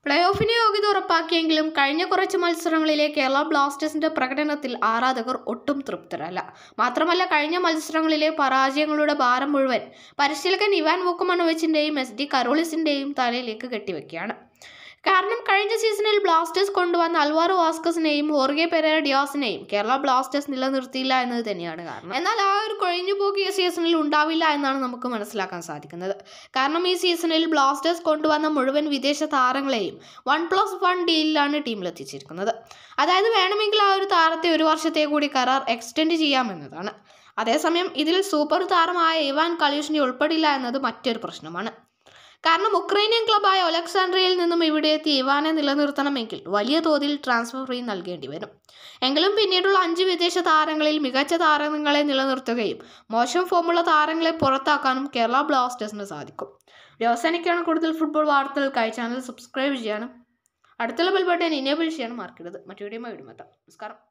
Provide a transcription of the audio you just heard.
play ഓഫിന് യോഗ്യത ഉറപ്പാക്കിയെങ്കിലും കഴിഞ്ഞ കുറച്ച് മത്സരങ്ങളിലെ കേരള ബ്ലാസ്റ്റേഴ്സിന്റെ പ്രകടനത്തിൽ ആരാധകർ ഒട്ടും തൃപ്തരല്ല മാത്രമല്ല കഴിഞ്ഞ മത്സരങ്ങളിലെ പരാജയങ്ങളുടെ ഭാരം മുഴുവൻ പരിശീലകൻ ഇവാൻ വോക്കുമണോവിച്ചിന്റെയും എസ് ഡി കരോളിസിന്റെയും തലയിലേക്ക് കെട്ടിവെക്കുകയാണ് കാരണം കഴിഞ്ഞ സീസണിൽ ബ്ലാസ്റ്റേഴ്സ് കൊണ്ടുവന്ന അൽവാറോ വാസ്കസിനെയും ഹോർഗെ പെരേര ഡിയാസിനെയും കേരള ബ്ലാസ്റ്റേഴ്സ് നിലനിർത്തിയില്ല എന്നത് തന്നെയാണ് കാരണം എന്നാൽ ആ ഒരു കൊഴിഞ്ഞുപോക്ക് ഈ സീസണിൽ ഉണ്ടാവില്ല എന്നാണ് നമുക്ക് മനസ്സിലാക്കാൻ സാധിക്കുന്നത് കാരണം ഈ സീസണിൽ ബ്ലാസ്റ്റേഴ്സ് കൊണ്ടുവന്ന മുഴുവൻ വിദേശ താരങ്ങളെയും വൺ പ്ലസ് വൺ ഡീലിലാണ് ടീമിലെത്തിച്ചിരിക്കുന്നത് അതായത് വേണമെങ്കിൽ ആ ഒരു താരത്തെ ഒരു വർഷത്തെ കൂടി കരാർ എക്സ്റ്റെൻഡ് ചെയ്യാമെന്നതാണ് അതേസമയം ഇതിൽ സൂപ്പർ താരമായ ഇവാൻ കലീഷിനെ ഉൾപ്പെടില്ല എന്നത് മറ്റൊരു പ്രശ്നമാണ് കാരണം ഉക്രൈനിയൻ ക്ലബായ ഒലക്സാൻഡ്രിയയിൽ നിന്നും ഇവിടെ എത്തി ഇവാനെ നിലനിർത്തണമെങ്കിൽ വലിയ തോതിൽ ട്രാൻസ്ഫർ ഫീ നൽകേണ്ടി വരും എങ്കിലും പിന്നീടുള്ള അഞ്ച് വിദേശ താരങ്ങളിൽ മികച്ച താരങ്ങളെ നിലനിർത്തുകയും മോശം ഫോമുള്ള താരങ്ങളെ പുറത്താക്കാനും കേരള ബ്ലാസ്റ്റേഴ്സിന് സാധിക്കും വ്യവസാനിക്കാണ് കൂടുതൽ ഫുട്ബോൾ വാർത്തകൾക്കായി ചാനൽ സബ്സ്ക്രൈബ് ചെയ്യാനും അടുത്തുള്ള ബെൽ ബട്ടൺ ഇനേബിൾ ചെയ്യാനും മാർക്കരുത് മറ്റു വീഡിയോ വീടുമെത്താം നമസ്കാരം